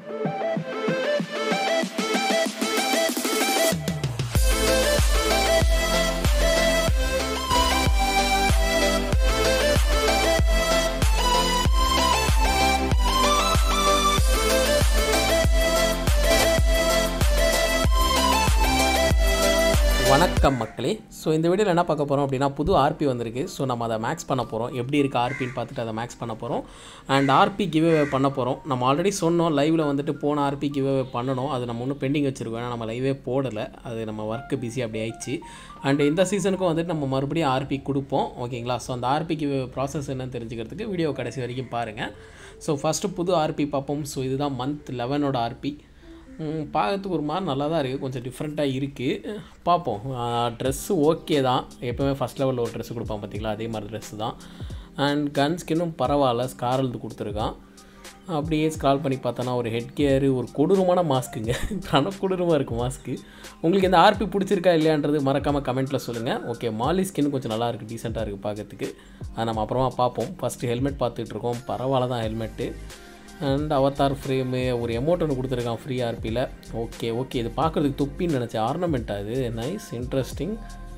வணக்கம் மக்களே ஸோ இந்த வீடியோவில் என்ன பார்க்க போகிறோம் அப்படின்னா புது ஆர்பி வந்திருக்கு ஸோ நம்ம அதை மேக்ஸ் பண்ண போகிறோம் எப்படி இருக்குது ஆர்பின்னு பார்த்துட்டு அதை மேக்ஸ் பண்ண போகிறோம் அண்ட் ஆர்பி கிவ்அவே பண்ண போகிறோம் நம்ம ஆல்ரெடி சொன்னோம் லைவில் வந்துட்டு போன ஆர்பி கிவ்அவே பண்ணணும் அது நம்ம இன்னும் பெண்டிங் வச்சுருக்கோம் ஏன்னா நம்ம லைவே போடலை அது நம்ம ஒர்க்கு பிஸி அப்படி ஆயிடுச்சு அண்ட் இந்த சீசனுக்கும் வந்துட்டு நம்ம மறுபடியும் ஆர்பி கொடுப்போம் ஓகேங்களா ஸோ அந்த ஆர்பி கிவ்அவே ப்ராசஸ் என்னன்னு தெரிஞ்சுக்கிறதுக்கு வீடியோ கடைசி வரைக்கும் பாருங்கள் ஸோ ஃபஸ்ட்டு புது ஆர்பி பார்ப்போம் ஸோ இதுதான் மந்த் லெவனோட ஆர்பி ம், பார்க்கறதுக்கு ஒரு மாதிரி நல்லா தான் இருக்குது கொஞ்சம் டிஃப்ரெண்ட்டாக இருக்குது பார்ப்போம் ட்ரெஸ்ஸு ஓகே தான் எப்போவுமே ஃபஸ்ட் லெவலில் ஒரு ட்ரெஸ்ஸு கொடுப்பான் பார்த்தீங்களா அதே மாதிரி ட்ரெஸ்ஸு தான் அண்ட் கன் ஸ்கின்னும் பரவாயில்ல ஸ்காரல்து கொடுத்துருக்கான் அப்படியே ஸ்க்ரால் பண்ணி பார்த்தோன்னா ஒரு ஹெட் கியரு ஒரு கொடூரமான மாஸ்க்குங்க ஆனால் கொடூரமாக இருக்குது மாஸ்க்கு உங்களுக்கு இந்த ஆர்பி பிடிச்சிருக்கா இல்லையான்றது மறக்காமல் கமெண்ட்டில் சொல்லுங்கள் ஓகே மாலி ஸ்கின் கொஞ்சம் நல்லா இருக்குது டீசெண்டாக இருக்குது பார்க்கறதுக்கு அதை நம்ம அப்புறமா பார்ப்போம் ஃபஸ்ட்டு ஹெல்மெட் பார்த்துட்டு இருக்கோம் பரவாயில்ல தான் ஹெல்மெட்டு அண்ட் அவதார் ஃப்ரேமு ஒரு எமௌண்ட் ஒன்று கொடுத்துருக்கான் ஃப்ரீ ஆர்பியில் ஓகே ஓகே இது பார்க்குறதுக்கு தொப்பின்னு நினச்சேன் ஆர்னமெண்ட்டாக இது நைஸ் இன்ட்ரெஸ்டிங்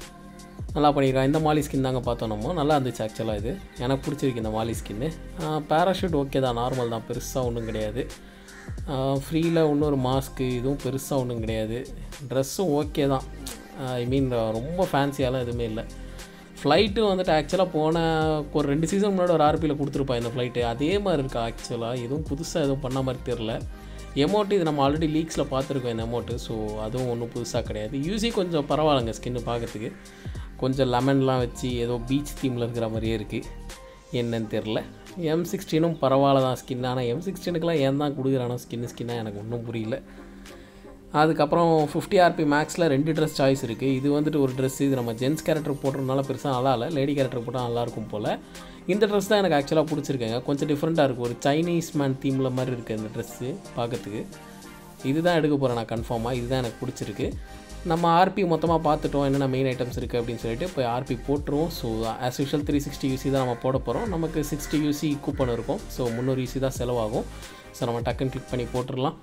நல்லா பண்ணியிருக்கான் இந்த மாலி ஸ்கின் தாங்க பார்த்தோம் நம்ம நல்லா இருந்துச்சு ஆக்சுவலாக இது எனக்கு பிடிச்சிருக்கு இந்த மாலி ஸ்கின்னு பேராஷூட் ஓகே தான் நார்மல் தான் பெருசாக ஒன்றும் கிடையாது ஃப்ரீயில் இன்னொரு மாஸ்க்கு இதுவும் பெருசாக ஒன்றும் கிடையாது ட்ரெஸ்ஸும் ஓகே தான் ஐ மீன் ரொம்ப ஃபேன்சியாலாம் எதுவுமே இல்லை ஃப்ளைட்டும் வந்துட்டு ஆக்சுவலாக போன ஒரு ரெண்டு சீசன் முன்னாடி ஒரு ஆர்பியில் கொடுத்துருப்பா இந்த ஃப்ளைட்டு அதே மாதிரி இருக்கா ஆக்சுவலாக எதுவும் புதுசாக எதுவும் பண்ண மாதிரி தெரில எமௌண்ட்டு இது நம்ம ஆல்ரெடி லீக்ஸில் பார்த்துருக்கோம் இந்த அமௌண்ட்டு ஸோ அதுவும் ஒன்றும் புதுசாக கிடையாது யூசி கொஞ்சம் பரவாயில்லைங்க ஸ்கின்னு பார்க்கறதுக்கு கொஞ்சம் லெமன்லாம் வச்சு ஏதோ பீச் தீமில் இருக்கிற மாதிரியே இருக்குது என்னன்னு தெரில எம் சிக்ஸ்டீனும் பரவாயில்ல தான் ஸ்கின் ஆனால் எம் சிக்ஸ்டீனுக்குலாம் ஏன் தான் கொடுக்குறானோ ஸ்கின்னு ஸ்கின்னாக எனக்கு ஒன்றும் புரியல அதுக்கப்புறம் ஃபிஃப்டி ஆர்பி மேக்ஸில் ரெண்டு ட்ரெஸ் சாய்ஸ் இருக்குது இது வந்துட்டு ஒரு ட்ரெஸ் இது நம்ம ஜென்ஸ் கேரக்டர் போடுறதுனால பெருசாக நல்லா இல்லை லேடி கேரக்டர் போட்டால் நல்லாயிருக்கும் போல் இந்த ட்ரெஸ் தான் எனக்கு ஆக்சுவலாக பிடிச்சிருக்கேங்க கொஞ்சம் டிஃப்ரெண்ட்டாக இருக்குது ஒரு சைனீஸ் மேன் தீமில் மாதிரி இருக்குது இந்த ட்ரெஸ்ஸு பார்க்கறதுக்கு இதுதான் எடுக்க போகிறேன் நான் கன்ஃபார்மாக இதுதான் எனக்கு பிடிச்சிருக்கு நம்ம ஆர்பி மொத்தமாக பார்த்துட்டோம் என்னென்ன மெயின் ஐட்டம்ஸ் இருக்குது அப்படின்னு சொல்லிட்டு இப்போ ஆர்பி போட்டுருவோம் so as usual three sixty UC தான் நம்ம போட போகிறோம் நமக்கு சிக்ஸ்டி யூசி கூப்பன் இருக்கும் ஸோ முந்நூறு யூசி தான் செலவாகும் ஸோ நம்ம டக்குன்னு கிளிக் பண்ணி போட்டுடலாம்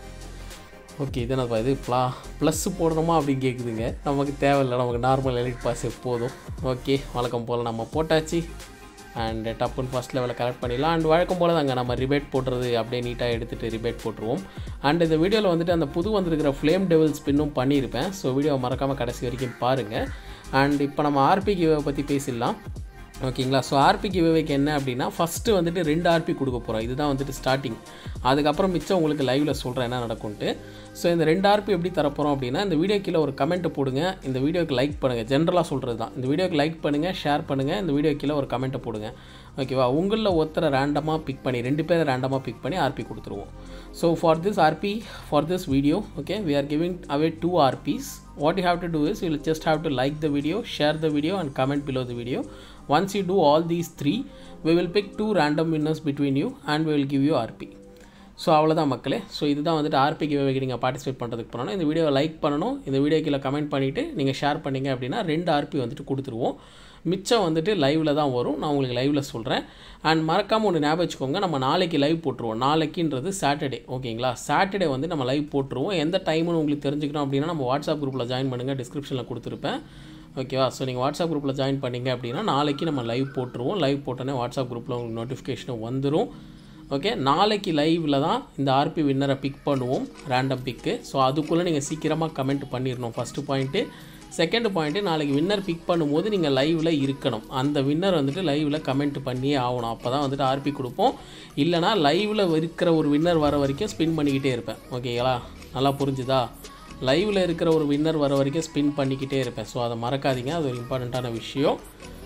ஓகே இது என்னப்பா இது ப்ளா ப்ளஸ்ஸு போடணுமா அப்படின்னு கேட்குதுங்க நமக்கு தேவையில்லை நமக்கு நார்மல் எலக்ட் பாஸ் போதும் ஓகே வழக்கம் போல் நம்ம போட்டாச்சு அண்ட் டப்புன்னு ஃபஸ்ட் லெவலில் கரெக்ட் பண்ணிடலாம் அண்ட் வழக்கம் போல் தாங்க நம்ம ரிபேட் போடுறது அப்படியே நீட்டாக எடுத்துகிட்டு ரிபேட் போட்டுருவோம் அண்ட் இந்த வீடியோவில் வந்துட்டு அந்த புது வந்திருக்கிற ஃப்ளேம் டெவல் ஸ்பின்னும் பண்ணியிருப்பேன் ஸோ வீடியோ மறக்காமல் கடைசி வரைக்கும் பாருங்கள் அண்ட் இப்போ நம்ம ஆர்பி கிவை பற்றி பேசிடலாம் ஓகேங்களா ஸோ ஆர்பி கிவ்அவேக்கு என்ன அப்படின்னா ஃபஸ்ட்டு வந்துட்டு ரெண்டு ஆர்பி கொடுக்க போகிறோம் இதுதான் வந்துட்டு ஸ்டார்டிங் அதுக்கப்புறம் மிச்சம் உங்களுக்கு லைவில் சொல்கிறேன் என்ன நடக்கும்ட்டு ஸோ இந்த ரெண்டு ஆர்பி எப்படி தரப்போகிறோம் அப்படின்னா இந்த வீடியோ கீழே ஒரு கமெண்ட் போடுங்க இந்த வீடியோக்கு லைக் பண்ணுங்கள் ஜென்ரலாக சொல்கிறது தான் இந்த வீடியோக்கு லைக் பண்ணுங்கள் ஷேர் பண்ணுங்கள் இந்த வீடியோ கீழே ஒரு கமெண்ட்டை போடுங்க ஓகேவா உங்களில் ஒருத்தரை ரேண்டமாக பிக் பண்ணி ரெண்டு பேரை ரேண்டமாக பிக் பண்ணி ஆர்பி கொடுத்துருவோம் so for this RP for this video okay we are giving away two RPs what you have to do is you will just have to like the video share the video and comment below the video once you do all these three we will pick two random winners between you and we will give you rp so அவ்வளோதான் மக்களே so இதுதான் வந்துட்டு RB கிவ்அவேக்கு நீங்கள் participate பண்ணுறதுக்கு போனோம் இந்த வீடியோவை like பண்ணணும் இந்த வீடியோ கீழே கமெண்ட் பண்ணிவிட்டு நீங்கள் ஷேர் பண்ணீங்க அப்படின்னா ரெண்டு ஆர்பி வந்துட்டு கொடுத்துருவோம் மிச்சம் வந்துட்டு லைவில் தான் வரும் நான் உங்களுக்கு லைவில் சொல்கிறேன் அண்ட் மறக்காமல் ஒன்று ஞாபகம் வச்சுக்கோங்க நம்ம நாளைக்கு லைவ் போட்டுருவோம் நாளைக்குன்றது சாட்டர்டே ஓகேங்களா சாட்டர்டே வந்து நம்ம லைவ் போட்டுருவோம் எந்த டைம்னு உங்களுக்கு தெரிஞ்சுக்கணும் அப்படின்னா நம்ம வாட்ஸ்அப் குரூப்பில் ஜாயின் பண்ணுங்கள் டிஸ்கிரிப்ஷனில் கொடுத்துருப்பேன் ஓகேவா ஸோ நீங்கள் வாட்ஸ்அப் குரூப்பில் ஜாயின் பண்ணீங்க அப்படின்னா நாளைக்கு நம்ம லைவ் போட்டுருவோம் லைவ் போட்டோன்னே வாட்ஸ்அப் குரூப்பில் உங்களுக்கு நோட்டிஃபிகேஷன் வந்துடும் ஓகே நாளைக்கு லைவில் தான் இந்த ஆர்பி வின்னரை பிக் பண்ணுவோம் ரேண்டம் பிக்கு ஸோ அதுக்குள்ளே நீங்கள் சீக்கிரமாக கமெண்ட் பண்ணிடணும் ஃபஸ்ட்டு பாயிண்ட்டு செகண்ட் பாயிண்ட்டு நாளைக்கு வின்னர் பிக் பண்ணும்போது நீங்கள் லைவில் இருக்கணும் அந்த வின்னர் வந்துட்டு லைவில் கமெண்ட் பண்ணியே ஆகணும் அப்போ தான் வந்துட்டு ஆர்பி கொடுப்போம் இல்லைனா லைவில் இருக்கிற ஒரு வின்னர் வர வரைக்கும் ஸ்பின் பண்ணிக்கிட்டே இருப்பேன் ஓகேங்களா நல்லா புரிஞ்சுதா லைவில் இருக்கிற ஒரு வின்னர் வர வரைக்கும் ஸ்பின் பண்ணிக்கிட்டே இருப்பேன் ஸோ அதை மறக்காதீங்க அது ஒரு இம்பார்ட்டண்ட்டான விஷயம்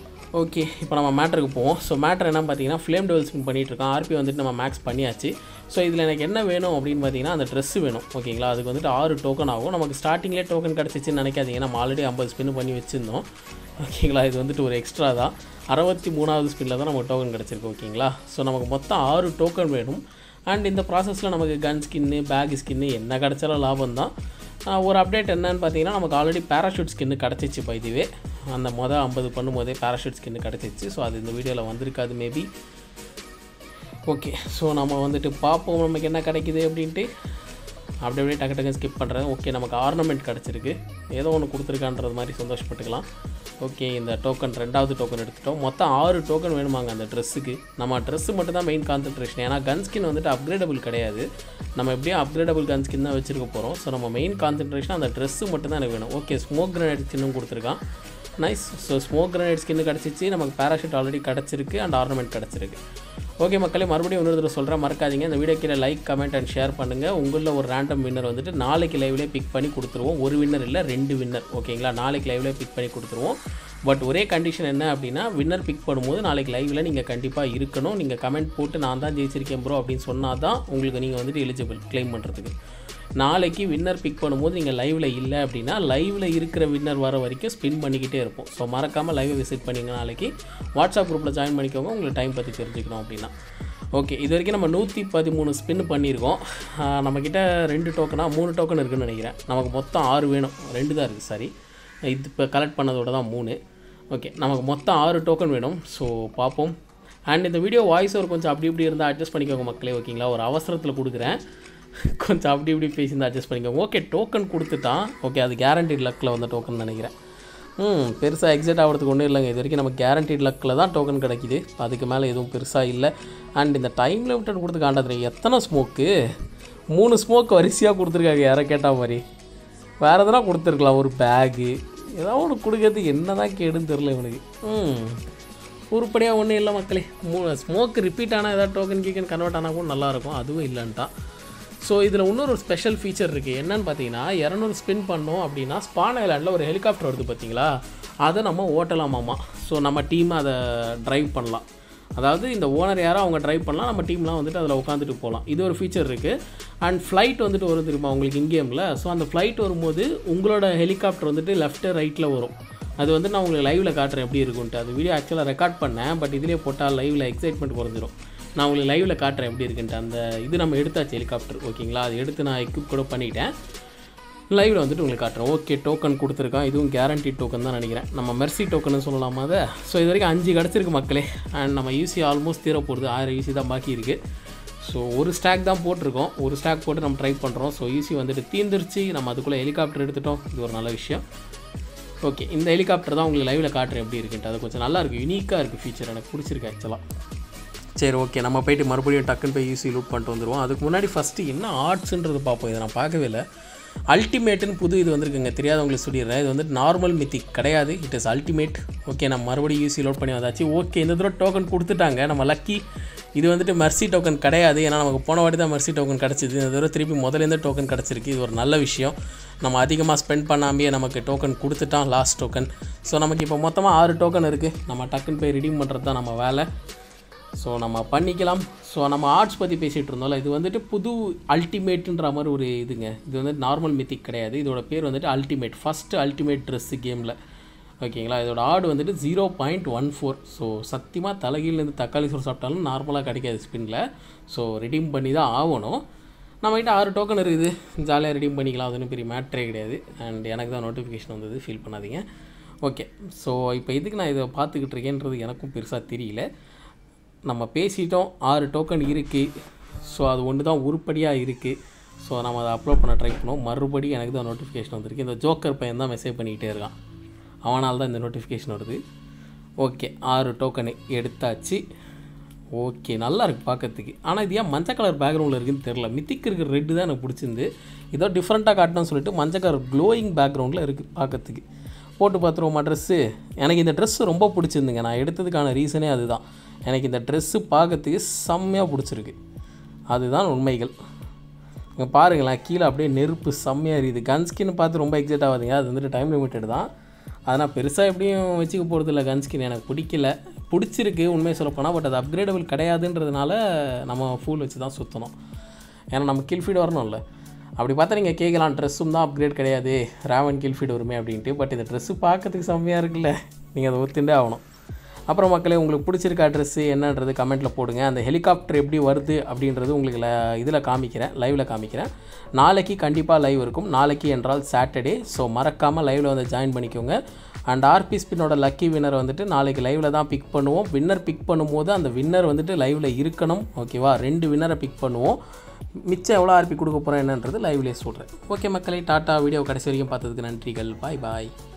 ஓகே இப்போ நம்ம மேட்ருக்கு போவோம் ஸோ மேட்ரு என்ன பார்த்தீங்கன்னா ஃப்ளேம் டெவல் ஸ்பின் பண்ணிட்டு இருக்கோம் ஆர்பி வந்துட்டு நம்ம மேக்ஸ் பண்ணியாச்சு ஸோ இதில் எனக்கு என்ன வேணும் அப்படின்னு பார்த்தீங்கன்னா அந்த ட்ரெஸ்ஸு வேணும் ஓகேங்களா அதுக்கு வந்துட்டு ஆறு டோக்கன் ஆகும் நமக்கு ஸ்டார்டிங்லேயே டோக்கன் கிடச்சிச்சின்னு நினைக்காதீங்க நம்ம ஆல்ரெடி ஐம்பது ஸ்பின் பண்ணி வச்சுருந்தோம் ஓகேங்களா இது வந்துட்டு ஒரு எக்ஸ்ட்ரா தான் அறுபத்தி மூணாவது ஸ்பின்னில் தான் நமக்கு டோக்கன் கிடச்சிருக்கு ஓகேங்களா ஸோ நமக்கு மொத்தம் ஆறு டோக்கன் வேணும் அண்ட் இந்த ப்ராசஸில் நமக்கு கன் ஸ்கின்னு பேக் ஸ்கின்னு என்ன கிடச்சாலும் லாபம் தான் ஆஹ் ஒரு அப்டேட் என்னன்னு பார்த்தீங்கன்னா நமக்கு ஆல்ரெடி பேராஷூட் ஸ்கின்னு கிடச்சிச்சு பை இதுவே அந்த மொதல் ஐம்பது பண்ணும்போதே பேராஷூட் ஸ்கின்னு கிடச்சிச்சு ஸோ அது இந்த வீடியோவில் வந்திருக்காது மேபி ஓகே ஸோ நம்ம வந்துட்டு பார்ப்போம் நமக்கு என்ன கிடைக்குது அப்படின்ட்டு அப்படி அப்படியே டக்கு டக்கு ஸ்கிப் பண்ணுறேன் ஓகே நமக்கு ஆர்னமெண்ட் கிடச்சிருக்கு ஏதோ ஒன்று கொடுத்துருக்கான்றது மாதிரி சந்தோஷப்பட்டுக்கலாம் ஓகே இந்த டோக்கன் ரெண்டாவது டோக்கன் எடுத்துட்டோம் மொத்தம் ஆறு டோக்கன் வேணுமாங்க அந்த ட்ரெஸ்ஸுக்கு நம்ம ட்ரெஸ்ஸு மட்டும் தான் மெயின் கான்சன்ட்ரேஷன் ஏன்னா கன் ஸ்கின் வந்துட்டு அப்கிரேடபிள் கிடையாது நம்ம எப்படியும் அப்கிரேடபிள் கன் ஸ்கின் தான் வச்சிருக்க போகிறோம் ஸோ நம்ம மெயின் கான்சன்ட்ரேஷன் அந்த ட்ரெஸ்ஸு மட்டும் தான் எனக்கு வேணும் ஓகே ஸ்மோக் கிரனேட் ஸ்கின்னும் கொடுத்துருக்கான் nice so smoke grenade skin கிடச்சிச்சு நமக்கு பேராஷூட் ஆல்ரெடி கிடச்சிருக்கு அண்ட் ஆர்னமெண்ட் கிடச்சிருக்கு ஓகே மக்களே மறுபடியும் இன்னொரு தடவை சொல்கிறேன் மறக்காதீங்க இந்த வீடியோ கீழே லைக் கமெண்ட் அண்ட் ஷேர் பண்ணுங்கள் உங்களில் ஒரு ரேண்டம் வின்னர் வந்துட்டு நாளைக்கு லைவ்லேயே பிக் பண்ணி கொடுத்துருவோம் ஒரு வின்னர் இல்லை ரெண்டு வின்னர் ஓகேங்களா நாளைக்கு லைவ்லேயே பிக் பண்ணி கொடுத்துருவோம் பட் ஒரே கண்டிஷன் என்ன அப்படின்னா வின்னர் பிக் பண்ணும்போது நாளைக்கு லைவில் நீங்கள் கண்டிப்பாக இருக்கணும் நீங்கள் கமெண்ட் போட்டு நான் தான் ஜெயிச்சிருக்கேன் ப்ரோ அப்படின்னு சொன்னால் தான் உங்களுக்கு நீங்கள் வந்துட்டு எலிஜிபிள் க்ளைம் பண்ணுறதுக்கு நாளைக்கு வின்னர் பிக் பண்ணும்போது நீங்கள் லைவில் இல்லை அப்படின்னா லைவில் இருக்கிற வின்னர் வர வரைக்கும் ஸ்பின் பண்ணிக்கிட்டே இருப்போம் ஸோ மறக்காமல் லைவை விசிட் பண்ணிங்க நாளைக்கு வாட்ஸ்அப் குரூப்பில் ஜாயின் பண்ணிக்கோங்க உங்களுக்கு டைம் பற்றி தெரிஞ்சுக்கணும் அப்படின்னா ஓகே இது வரைக்கும் நம்ம நூற்றி பதிமூணு ஸ்பின் பண்ணியிருக்கோம் ஆஹ் நம்மக்கிட்ட ரெண்டு டோக்கனாக மூணு டோக்கன் இருக்குன்னு நினைக்கிறேன் நமக்கு மொத்தம் ஆறு வேணும் ரெண்டு தான் இருக்குது சாரி இது இப்போ கலெக்ட் பண்ணதோட தான் மூணு ஓகே நமக்கு மொத்தம் ஆறு டோக்கன் வேணும் ஸோ பார்ப்போம் அண்ட் இந்த வீடியோ வாய்ஸ் ஒரு கொஞ்சம் அப்படி இப்படி இருந்தால் அட்ஜஸ்ட் பண்ணிக்கோங்க மக்களே ஓகேங்களா ஒரு அவசரத்தில் கொடுக்குறேன் கொஞ்சம் அப்படி இப்படி பேசியிருந்தா அட்ஜஸ்ட் பண்ணிக்கோங்க ஓகே டோக்கன் கொடுத்துட்டான் ஓகே அது கேரண்டீட் லக்கில் வந்த டோக்கன் நினைக்கிறேன் ம் பெருசாக எக்ஸைட் ஆகிறதுக்கு ஒன்றும் இல்லைங்க இது வரைக்கும் நமக்கு கேரண்டீட் லக்கில் தான் டோக்கன் கிடைக்குது அதுக்கு மேலே எதுவும் பெருசாக இல்லை அண்ட் இந்த டைம் லிமிட்டட் கொடுத்து காண்டாது எத்தனை ஸ்மோக்கு மூணு ஸ்மோக் வரிசையாக கொடுத்துருக்காங்க யாரை கேட்டால் மாதிரி வேறு எதனா கொடுத்துருக்கலாம் ஒரு பேகு ஏதாவது ஒன்று கொடுக்கறதுக்கு என்ன தான் கேடுன்னு தெரில இவனுக்கு ம் உருப்படியாக ஒன்றும் இல்லை மக்களே மூ ஸ்மோக் ரிப்பீட் ஆனால் ஏதாவது டோக்கன் கீக்கன் கன்வெர்ட் ஆனால் கூட நல்லாயிருக்கும் அதுவும் இல்லைன்ட்டான் ஸோ இதில் இன்னொரு ஒரு ஸ்பெஷல் ஃபீச்சர் இருக்குது என்னன்னு பார்த்தீங்கன்னா இரநூறு ஸ்பின் பண்ணோம் அப்படின்னா ஸ்பான் ஐலாண்டில் ஒரு ஹெலிகாப்டர் வருது பார்த்தீங்களா அதை நம்ம ஓட்டலாமாமா ஸோ நம்ம டீம் அதை ட்ரைவ் பண்ணலாம் அதாவது இந்த ஓனர் யாரோ அவங்க ட்ரைவ் பண்ணலாம் நம்ம டீம்லாம் வந்துட்டு அதில் உட்காந்துட்டு போகலாம் இது ஒரு ஃபீச்சர் இருக்குது அண்ட் ஃப்ளைட் வந்துட்டு வரும் தெரியுமா உங்களுக்கு இங்கேம்ல ஸோ அந்த ஃப்ளைட் வரும்போது உங்களோட ஹெலிகாப்டர் வந்துட்டு லெஃப்ட்டு ரைட்டில் வரும் அது வந்து நான் உங்களுக்கு லைவில் காட்டுறேன் எப்படி இருக்குன்ட்டு அது வீடியோ ஆக்சுவலாக ரெக்கார்ட் பண்ணேன் பட் இதிலே போட்டால் லைவில் எக்ஸைட்மெண்ட் குறைஞ்சிரும் நான் உங்களுக்கு லைவில் காட்டுறேன் எப்படி இருக்குன்ட்டு அந்த இது நம்ம எடுத்தாச்சு ஹெலிகாப்டர் ஓகேங்களா அது எடுத்து நான் எக்யூப் கூட பண்ணிட்டேன் லைவில் வந்துட்டு உங்களுக்கு காட்டுறேன் ஓகே டோக்கன் கொடுத்துருக்கான் இதுவும் கேரண்டி டோக்கன் தான் நினைக்கிறேன் நம்ம மெர்சி டோக்கன் சொல்லலாமா அதை ஸோ இது வரைக்கும் அஞ்சு கிடச்சிருக்கு மக்களே அண்ட் நம்ம யூசி ஆல்மோஸ்ட் தீர போகிறது ஆயிரம் யூசி தான் பாக்கி இருக்குது ஸோ ஒரு ஸ்டாக் தான் போட்டிருக்கோம் ஒரு ஸ்டாக் போட்டு நம்ம ட்ரை பண்ணுறோம் ஸோ யூசி வந்துட்டு தீந்துருச்சு நம்ம அதுக்குள்ளே ஹெலிகாப்டர் எடுத்துட்டோம் இது ஒரு நல்ல விஷயம் ஓகே இந்த ஹெலிகாப்டர் தான் உங்களுக்கு லைவில் காட்டுறேன் எப்படி இருக்குன்ட்டு அது கொஞ்சம் நல்லா இருக்குது யூனிக்காக இருக்குது ஃபீச்சர் எனக்கு பிடிச்சிருக்கு ஆக்சுவலாக சரி ஓகே நம்ம போயிட்டு மறுபடியும் டக்குன்னு போய் யூசி லூட் பண்ணிட்டு வந்துடுவோம் அதுக்கு முன்னாடி ஃபஸ்ட்டு என்ன ஆர்ட்ஸுன்றது பார்ப்போம் இதை நான் பார்க்கவே இல்லை அல்டிமேட்டுன்னு புது இது வந்திருக்குங்க தெரியாதவங்களுக்கு சொல்லிடுறேன் இது வந்து நார்மல் மித்திக் கிடையாது இட் இஸ் அல்டிமேட் ஓகே நம்ம மறுபடியும் யூசி லோட் பண்ணி வந்தாச்சு ஓகே இந்த தடவை டோக்கன் கொடுத்துட்டாங்க நம்ம லக்கி இது வந்துட்டு மர்சி டோக்கன் கிடையாது ஏன்னா நமக்கு போன வாட்டி தான் மர்சி டோக்கன் கிடச்சிது இந்த தடவை திருப்பி முதலேருந்து டோக்கன் கிடச்சிருக்கு இது ஒரு நல்ல விஷயம் நம்ம அதிகமாக ஸ்பெண்ட் பண்ணாமையே நமக்கு டோக்கன் கொடுத்துட்டான் லாஸ்ட் டோக்கன் ஸோ நமக்கு இப்போ மொத்தமாக ஆறு டோக்கன் இருக்குது நம்ம டக்குன்னு போய் ரிடீம் பண்ணுறது தான் நம்ம வேலை ஸோ நம்ம பண்ணிக்கலாம் ஸோ நம்ம ஆர்ட்ஸ் பற்றி பேசிகிட்டு இருந்தோம்ல இது வந்துட்டு புது அல்டிமேட்டுன்ற மாதிரி ஒரு இதுங்க இது வந்து நார்மல் மித்திக் கிடையாது இதோட பேர் வந்துட்டு அல்டிமேட் ஃபஸ்ட்டு அல்டிமேட் ட்ரெஸ்ஸு கேமில் ஓகேங்களா இதோட ஆடு வந்துட்டு zero point one four so சத்தியமாக தலைகீழ்லேருந்து தக்காளி சோறு சாப்பிட்டாலும் நார்மலாக கிடைக்காது ஸ்பின்னில் ஸோ ரிடீம் பண்ணி தான் ஆகணும் நம்மகிட்ட ஆறு டோக்கன் இருக்குது ஜாலியாக ரிடீம் பண்ணிக்கலாம் அது ஒன்றும் பெரிய மேட்ரே கிடையாது அண்ட் எனக்கு தான் நோட்டிஃபிகேஷன் வந்தது ஃபீல் பண்ணாதீங்க ஓகே ஸோ இப்போ எதுக்கு நான் இதை பார்த்துக்கிட்டு இருக்கேன்றது எனக்கும் பெருசாக தெரியல நம்ம பேசிட்டோம் ஆறு டோக்கன் இருக்குது ஸோ அது ஒன்று தான் உருப்படியாக இருக்குது ஸோ நம்ம அதை அப்லோட் பண்ண ட்ரை பண்ணோம் மறுபடியும் எனக்கு தான் நோட்டிஃபிகேஷன் வந்திருக்கு இந்த ஜோக்கர் பையன் தான் மெசேஜ் பண்ணிக்கிட்டே இருக்கான் அவனால் தான் இந்த நோட்டிஃபிகேஷன் வருது ஓகே ஆறு டோக்கனு எடுத்தாச்சு ஓகே நல்லா இருக்குது பார்க்கறதுக்கு ஆனால் இது ஏன் மஞ்சள் கலர் பேக்ரவுண்டில் இருக்குன்னு தெரில மித்திக்கு இருக்கிற ரெட்டு தான் எனக்கு பிடிச்சிருந்து ஏதோ டிஃப்ரெண்ட்டாக காட்டணும்னு சொல்லிட்டு மஞ்சள் கலர் க்ளோயிங் பேக்ரவுண்டில் இருக்குது பார்க்கறதுக்கு போட்டு பார்த்துருவோமா ட்ரெஸ்ஸு எனக்கு இந்த ட்ரெஸ்ஸு ரொம்ப பிடிச்சிருந்துங்க நான் எடுத்ததுக்கான ரீசனே அதுதான் எனக்கு இந்த ட்ரெஸ்ஸு பார்க்கறதுக்கு செம்மையாக பிடிச்சிருக்கு அதுதான் உண்மைகள் இங்கே பாருங்களேன் கீழே அப்படியே நெருப்பு செம்மையாக இருக்குது கன்ஸ்கின்னு பார்த்து ரொம்ப எக்ஸைட் ஆகாதீங்க அது வந்துட்டு டைம் லிமிட்டட் தான் அதனால் பெருசாக எப்படியும் வச்சுக்க போகிறது இல்லை கன்ஸ்கின் எனக்கு பிடிக்கல பிடிச்சிருக்கு உண்மையை சொல்லப்போனால் பட் அது அப்கிரேடபிள் கிடையாதுன்றதுனால நம்ம ஃபூல் வச்சு தான் சுற்றணும் ஏன்னா நம்ம கில் ஃபீட் வரணும்ல அப்படி பார்த்தா நீங்கள் கேட்கலாம் ட்ரெஸ்ஸும் தான் அப்கிரேட் கிடையாது ரேவன் கில் ஃபீட் வருமே அப்படின்ட்டு பட் இந்த ட்ரெஸ்ஸு பார்க்கறதுக்கு செம்மையாக இருக்குல்ல நீங்கள் அதை ஒத்துண்டே ஆகணும் அப்புறம் மக்களே உங்களுக்கு பிடிச்சிருக்க அட்ரஸ் என்னன்றது கமெண்ட்டில் போடுங்க அந்த ஹெலிகாப்டர் எப்படி வருது அப்படின்றது உங்களுக்கு இதில் காமிக்கிறேன் லைவில் காமிக்கிறேன் நாளைக்கு கண்டிப்பாக லைவ் இருக்கும் நாளைக்கு என்றால் சாட்டர்டே ஸோ மறக்காமல் லைவில் வந்து ஜாயின் பண்ணிக்கோங்க அண்ட் ஆர்பி ஸ்பின்னோட லக்கி வின்னர் வந்துட்டு நாளைக்கு லைவில் தான் பிக் பண்ணுவோம் வின்னர் பிக் பண்ணும்போது அந்த வின்னர் வந்துட்டு லைவில் இருக்கணும் ஓகேவா ரெண்டு வின்னரை பிக் பண்ணுவோம் மிச்சம் எவ்வளோ ஆர்பி கொடுக்க போகிறேன் என்னன்றது லைவ்லேயே சொல்கிறேன் ஓகே மக்களை டாட்டா வீடியோ கடைசி வரைக்கும் பார்த்ததுக்கு நன்றிகள் பாய் பாய்